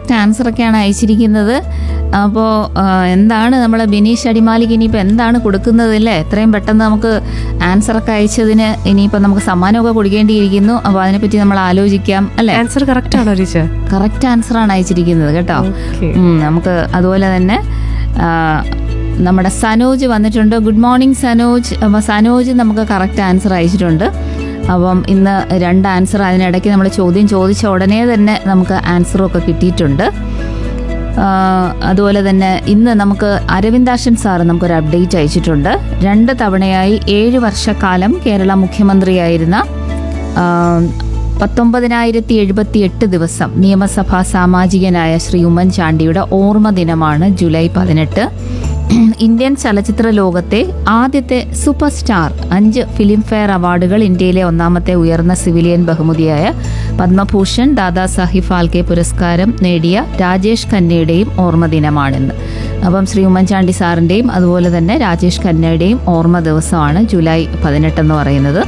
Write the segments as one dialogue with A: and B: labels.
A: Correct answer ഒക്കെയാണ് അയച്ചിരിക്കുന്നത് അപ്പോൾ എന്താണ് നമ്മൾ ബിനീഷ് അടിമാലിക്ക് ഇനിയിപ്പോൾ എന്താണ് കൊടുക്കുന്നത് അല്ലേ എത്രയും പെട്ടെന്ന് നമുക്ക് ആൻസർ ഒക്കെ അയച്ചതിന് ഇനിയിപ്പോൾ നമുക്ക് സമ്മാനമൊക്കെ കൊടുക്കേണ്ടിയിരിക്കുന്നു അപ്പോൾ അതിനെപ്പറ്റി നമ്മൾ ആലോചിക്കാം അല്ലേ
B: ആൻസർ കറക്റ്റ് ആണോ ടീച്ചർ
A: കറക്റ്റ് ആൻസർ ആണ് അയച്ചിരിക്കുന്നത് കേട്ടോ
B: Okay.
A: ഉം, നമുക്ക് അതുപോലെ തന്നെ ആ, നമ്മുടെ സനോജ് വന്നിട്ടുണ്ട് ഗുഡ് മോർണിംഗ് സനോജ് അപ്പോൾ സനോജ് നമുക്ക് കറക്റ്റ് ആൻസർ അയച്ചിട്ടുണ്ട് അപ്പം ഇന്ന് രണ്ട് ആൻസർ അതിനിടയ്ക്ക് നമ്മൾ ചോദ്യം ചോദിച്ച ഉടനെ തന്നെ നമുക്ക് ആൻസറും ഒക്കെ കിട്ടിയിട്ടുണ്ട് ആ, അതുപോലെ തന്നെ ഇന്ന് നമുക്ക് അരവിന്ദാഷൻ സാറ് നമുക്കൊരു അപ്ഡേറ്റ് അയച്ചിട്ടുണ്ട് രണ്ട് തവണയായി ഏഴ് വർഷക്കാലം കേരള മുഖ്യമന്ത്രിയായിരുന്ന ആ, പത്തൊമ്പതിനായിരത്തി എഴുപത്തി എട്ട് ദിവസം നിയമസഭാ സാമാജികനായ ശ്രീ ഉമ്മൻചാണ്ടിയുടെ ഓർമ്മ ദിനമാണ് ജൂലൈ പതിനെട്ട് ഇന്ത്യൻ ചലച്ചിത്ര ലോകത്തെ ആദ്യത്തെ സൂപ്പർ സ്റ്റാർ അഞ്ച് ഫിലിംഫെയർ അവാർഡുകൾ ഇന്ത്യയിലെ ഒന്നാമത്തെ ഉയർന്ന സിവിലിയൻ ബഹുമതിയായ പത്മഭൂഷൺ ദാദാ സാഹിബ് ഫാൽക്കെ പുരസ്കാരം നേടിയ രാജേഷ് ഖന്നയുടെയും ഓർമ്മ ദിനമാണിന്ന് അപ്പം ശ്രീ ഉമ്മൻചാണ്ടി സാറിൻ്റെയും അതുപോലെ തന്നെ രാജേഷ് ഖന്നയുടെയും ഓർമ്മ ദിവസമാണ് ജൂലൈ പതിനെട്ടെന്ന് പറയുന്നത്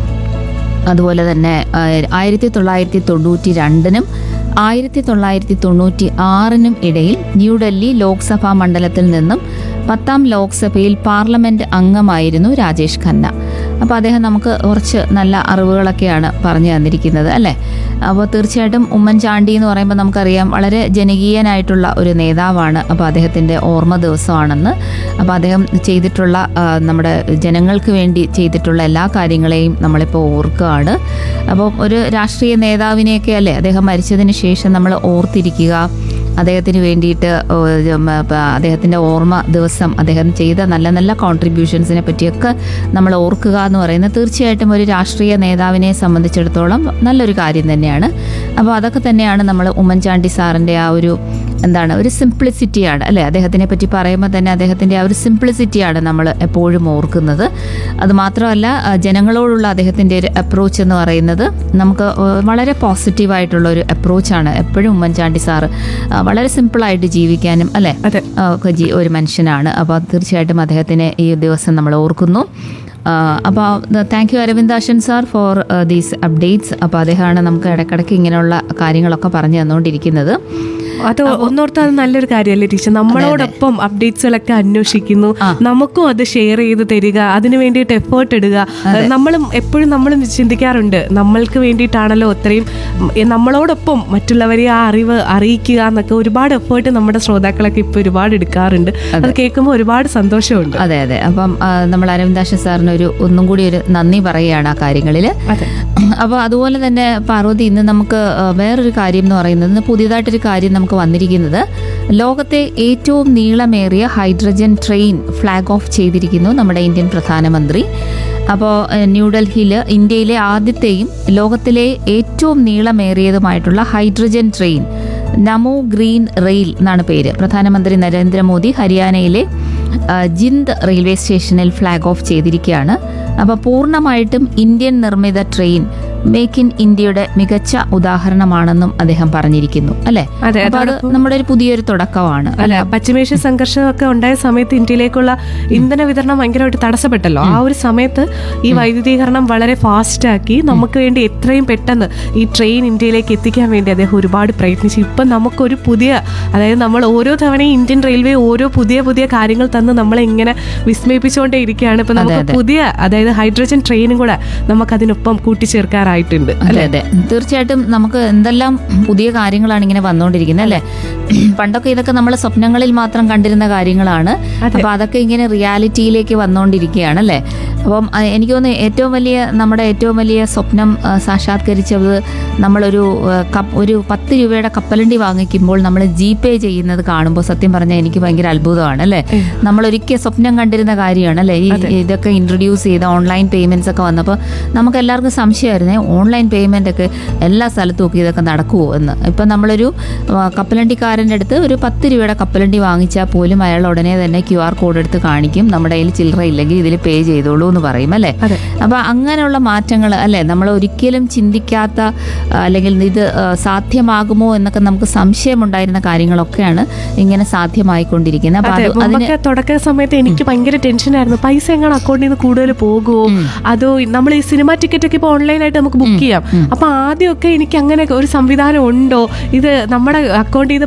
A: അതുപോലെ തന്നെ ആയിരത്തി തൊള്ളായിരത്തി തൊണ്ണൂറ്റി രണ്ടിനും ആയിരത്തി തൊള്ളായിരത്തി തൊണ്ണൂറ്റി ആറിനും ഇടയിൽ ന്യൂഡൽഹി ലോക്സഭാ മണ്ഡലത്തിൽ നിന്നും പത്താം ലോക്സഭയിൽ പാർലമെന്റ് അംഗമായിരുന്നു രാജേഷ് ഖന്ന അപ്പോൾ അദ്ദേഹം നമുക്ക് കുറച്ച് നല്ല അറിവുകളൊക്കെയാണ് പറഞ്ഞു തന്നിരിക്കുന്നത് അല്ലേ അപ്പോൾ തീർച്ചയായിട്ടും ഉമ്മൻചാണ്ടി എന്ന് പറയുമ്പോൾ നമുക്കറിയാം വളരെ ജനകീയനായിട്ടുള്ള ഒരു നേതാവാണ് അപ്പോൾ അദ്ദേഹത്തിൻ്റെ ഓർമ്മ ദിവസമാണെന്ന് അപ്പോൾ അദ്ദേഹം ചെയ്തിട്ടുള്ള ആ, നമ്മുടെ ജനങ്ങൾക്ക് വേണ്ടി ചെയ്തിട്ടുള്ള എല്ലാ കാര്യങ്ങളെയും നമ്മളിപ്പോൾ ഓർക്കുകയാണ് അപ്പോൾ ഒരു രാഷ്ട്രീയ നേതാവിനെയൊക്കെ അല്ലേ അദ്ദേഹം മരിച്ചതിന് ശേഷം നമ്മൾ ഓർത്തിരിക്കുക അദ്ദേഹത്തിന് വേണ്ടിയിട്ട് അദ്ദേഹത്തിൻ്റെ ഓർമ്മ ദിവസം അദ്ദേഹം ചെയ്ത നല്ല നല്ല കോൺട്രിബ്യൂഷൻസിനെ പറ്റിയൊക്കെ നമ്മൾ ഓർക്കുക എന്ന് പറയുന്നത് തീർച്ചയായിട്ടും ഒരു രാഷ്ട്രീയ നേതാവിനെ സംബന്ധിച്ചിടത്തോളം നല്ലൊരു കാര്യം തന്നെയാണ് അപ്പോൾ അതൊക്കെ തന്നെയാണ് നമ്മൾ ഉമ്മൻചാണ്ടി സാറിൻ്റെ ആ ഒരു എന്താണ് ഒരു സിംപ്ലിസിറ്റിയാണ് അല്ലേ അദ്ദേഹത്തിനെ പറ്റി പറയുമ്പോൾ തന്നെ അദ്ദേഹത്തിൻ്റെ ആ ഒരു സിംപ്ലിസിറ്റിയാണ് നമ്മൾ എപ്പോഴും ഓർക്കുന്നത് അത് മാത്രമല്ല ആ, ജനങ്ങളോടുള്ള അദ്ദേഹത്തിൻ്റെ ഒരു അപ്രോച്ച് എന്ന് പറയുന്നത് നമുക്ക് ആ, വളരെ പോസിറ്റീവായിട്ടുള്ള ഒരു അപ്രോച്ചാണ് എപ്പോഴും ഉമ്മൻചാണ്ടി സാറ് ആ, വളരെ സിമ്പിളായിട്ട് ജീവിക്കാനും അല്ലേ
B: അതെ.
A: ആ, ഒക്കെ ജീ- ഒരു മനുഷ്യനാണ് അപ്പോൾ തീർച്ചയായിട്ടും അദ്ദേഹത്തിനെ ഈ ദിവസം നമ്മൾ ഓർക്കുന്നു അപ്പോൾ thank you Aravindakshan sir for these updates അപ്പോൾ അദ്ദേഹമാണ് നമുക്ക് ഇടയ്ക്കിടയ്ക്ക് ഇങ്ങനെയുള്ള കാര്യങ്ങളൊക്കെ പറഞ്ഞു തന്നുകൊണ്ടിരിക്കുന്നത്
B: അത് ഒന്നോർത്ത് അത് നല്ലൊരു കാര്യമല്ലേ ടീച്ചർ നമ്മളോടൊപ്പം അപ്ഡേറ്റ്സുകളൊക്കെ അന്വേഷിക്കുന്നു നമുക്കും അത് ഷെയർ ചെയ്ത് തരിക അതിന് വേണ്ടിയിട്ട് എഫേർട്ട് ഇടുക നമ്മളും എപ്പോഴും നമ്മളും ചിന്തിക്കാറുണ്ട് നമ്മൾക്ക് വേണ്ടിയിട്ടാണല്ലോ അത്രയും ഉം, നമ്മളോടൊപ്പം മറ്റുള്ളവരെ ആ അറിവ് അറിയിക്കുക എന്നൊക്കെ ഒരുപാട് എഫേർട്ട് നമ്മുടെ ശ്രോതാക്കളൊക്കെ ഇപ്പൊ ഒരുപാട് എടുക്കാറുണ്ട് അത് കേൾക്കുമ്പോൾ ഒരുപാട് സന്തോഷമുണ്ട്
A: അതെ അതെ അപ്പം ആ, നമ്മൾ അരവിന്ദാഷൻ സാറിന് ഒരു ഒന്നും കൂടി ഒരു നന്ദി പറയുകയാണ് ആ കാര്യങ്ങളിൽ
B: അതെ
A: അപ്പോൾ അതുപോലെ തന്നെ പാർവതി ഇന്ന് നമുക്ക് ആ, വേറൊരു കാര്യം എന്ന് പറയുന്നത് ഇന്ന് പുതിയതായിട്ടൊരു കാര്യം നമുക്ക് വന്നിരിക്കുന്നത് ലോകത്തെ ഏറ്റവും നീളമേറിയ ഹൈഡ്രജൻ ട്രെയിൻ ഫ്ലാഗ് ഓഫ് ചെയ്തിരിക്കുന്നു നമ്മുടെ ഇന്ത്യൻ പ്രധാനമന്ത്രി അപ്പോൾ ന്യൂഡൽഹിയിൽ ഇന്ത്യയിലെ ആദ്യത്തെയും ലോകത്തിലെ ഏറ്റവും നീളമേറിയതുമായിട്ടുള്ള hydrogen train Namo green rail എന്നാണ് പേര് പ്രധാനമന്ത്രി നരേന്ദ്രമോദി ഹരിയാനയിലെ ആ, ജിന്ദ് റെയിൽവേ സ്റ്റേഷനിൽ ഫ്ലാഗ് ഓഫ് ചെയ്തിരിക്കുകയാണ് അപ്പോൾ പൂർണ്ണമായിട്ടും ഇന്ത്യൻ നിർമ്മിത ട്രെയിൻ മേക്ക് ഇൻ ഇന്ത്യയുടെ മികച്ച ഉദാഹരണമാണെന്നും അദ്ദേഹം പറഞ്ഞിരിക്കുന്നു അല്ലെ
B: അതെ,
A: അപ്പോൾ അത് നമ്മുടെ ഒരു പുതിയൊരു തുടക്കമാണ്
B: അല്ല പശ്ചിമേഷ്യ സംഘർഷമൊക്കെ ഉണ്ടായ സമയത്ത് ഇന്ത്യയിലേക്കുള്ള ഇന്ധന വിതരണം ഭയങ്കരമായിട്ട് തടസ്സപ്പെട്ടല്ലോ ആ ഒരു സമയത്ത് ഈ വൈദ്യുതീകരണം വളരെ ഫാസ്റ്റ് ആക്കി നമുക്ക് വേണ്ടി എത്രയും പെട്ടെന്ന് ഈ ട്രെയിൻ ഇന്ത്യയിലേക്ക് എത്തിക്കാൻ വേണ്ടി അദ്ദേഹം ഒരുപാട് പ്രയത്നിച്ചു ഇപ്പം നമുക്കൊരു പുതിയ അതായത് നമ്മൾ ഓരോ തവണയും ഇന്ത്യൻ റെയിൽവേ ഓരോ പുതിയ പുതിയ കാര്യങ്ങൾ തന്ന് നമ്മളെ ഇങ്ങനെ വിസ്മയിപ്പിച്ചുകൊണ്ടേ ഇരിക്കുകയാണ് ഇപ്പൊ നമുക്ക് പുതിയ അതായത് ഹൈഡ്രജൻ ട്രെയിനും കൂടെ നമുക്ക് അതിനൊപ്പം കൂട്ടിച്ചേർക്കാറായിട്ടുണ്ട്
A: അതെ അതെ തീർച്ചയായിട്ടും നമുക്ക് എന്തെല്ലാം പുതിയ കാര്യങ്ങളാണ് ഇങ്ങനെ വന്നുകൊണ്ടിരിക്കുന്നത് അല്ലേ പണ്ടൊക്കെ ഇതൊക്കെ നമ്മൾ സ്വപ്നങ്ങളിൽ മാത്രം കണ്ടിരുന്ന കാര്യങ്ങളാണ് അപ്പൊ അതൊക്കെ ഇങ്ങനെ റിയാലിറ്റിയിലേക്ക് വന്നുകൊണ്ടിരിക്കുകയാണ് അല്ലേ അപ്പം അഹ് എനിക്ക് തോന്നുന്നു ഏറ്റവും വലിയ നമ്മുടെ ഏറ്റവും വലിയ സ്വപ്നം ആ, സാക്ഷാത്കരിച്ചത് നമ്മളൊരു ആ, കപ്പ് ഒരു പത്ത് രൂപയുടെ കപ്പലണ്ടി വാങ്ങിക്കുമ്പോൾ നമ്മൾ ജി പേ ചെയ്യുന്നത് കാണുമ്പോൾ സത്യം പറഞ്ഞാൽ എനിക്ക് ഭയങ്കര അത്ഭുതമാണ് അല്ലേ നമ്മൾ ഒരിക്കൽ സ്വപ്നം കണ്ടിരുന്ന കാര്യമാണ് അല്ലേ ഈ ഇതൊക്കെ ഇൻട്രൊഡ്യൂസ് ചെയ്ത ഓൺലൈൻ പേയ്മെന്റ്സ് ഒക്കെ വന്നപ്പോൾ നമുക്ക് എല്ലാവർക്കും സംശയമായിരുന്നേ ഓൺലൈൻ പേയ്മെന്റ് ഒക്കെ എല്ലാ സ്ഥലത്തും ഒക്കെ ഇതൊക്കെ നടക്കുമോ എന്ന് ഇപ്പം നമ്മളൊരു ആ, കപ്പലണ്ടിക്കാരൻ്റെ അടുത്ത് ഒരു പത്ത് രൂപയുടെ കപ്പലണ്ടി വാങ്ങിച്ചാൽ പോലും അയാൾ ഉടനെ തന്നെ ക്യു ആർ കോഡ് എടുത്ത് കാണിക്കും നമ്മുടെ കയ്യിൽ ചില്ലറ ഇല്ലെങ്കിൽ ഇതിൽ പേ ചെയ്തോളൂ എന്ന് പറയും അല്ലേ
B: അതെ.
A: അപ്പോൾ അങ്ങനെയുള്ള മാറ്റങ്ങൾ അല്ലേ നമ്മൾ ഒരിക്കലും ചിന്തിക്കാത്ത ആ, അല്ലെങ്കിൽ ഇത് ആ, സാധ്യമാകുമോ എന്നൊക്കെ നമുക്ക് സംശയമുണ്ടായിരുന്ന കാര്യങ്ങളൊക്കെയാണ് ഇങ്ങനെ സാധ്യമായിക്കൊണ്ടിരിക്കുന്നത് അപ്പോൾ
B: അതെ
A: അത് അതിന്
B: മുമ്പൊക്കെ തുടക്ക സമയത്ത് എനിക്ക് ഭയങ്കര ടെൻഷനായിരുന്നു പൈസ എങ്ങനെ അക്കൗണ്ടിൽ നിന്ന് കൂടുതൽ പോകുമോ അതോ നമ്മൾ ഈ സിനിമ ടിക്കറ്റ് ഒക്കെ ഇപ്പോൾ ഓൺലൈനായിട്ട് നമുക്ക് ബുക്ക് ചെയ്യാം അപ്പൊ ആദ്യമൊക്കെ എനിക്ക് അങ്ങനെ ഒരു സംവിധാനം ഉണ്ടോ ഇത് നമ്മുടെ അക്കൗണ്ടിൽ നിന്ന്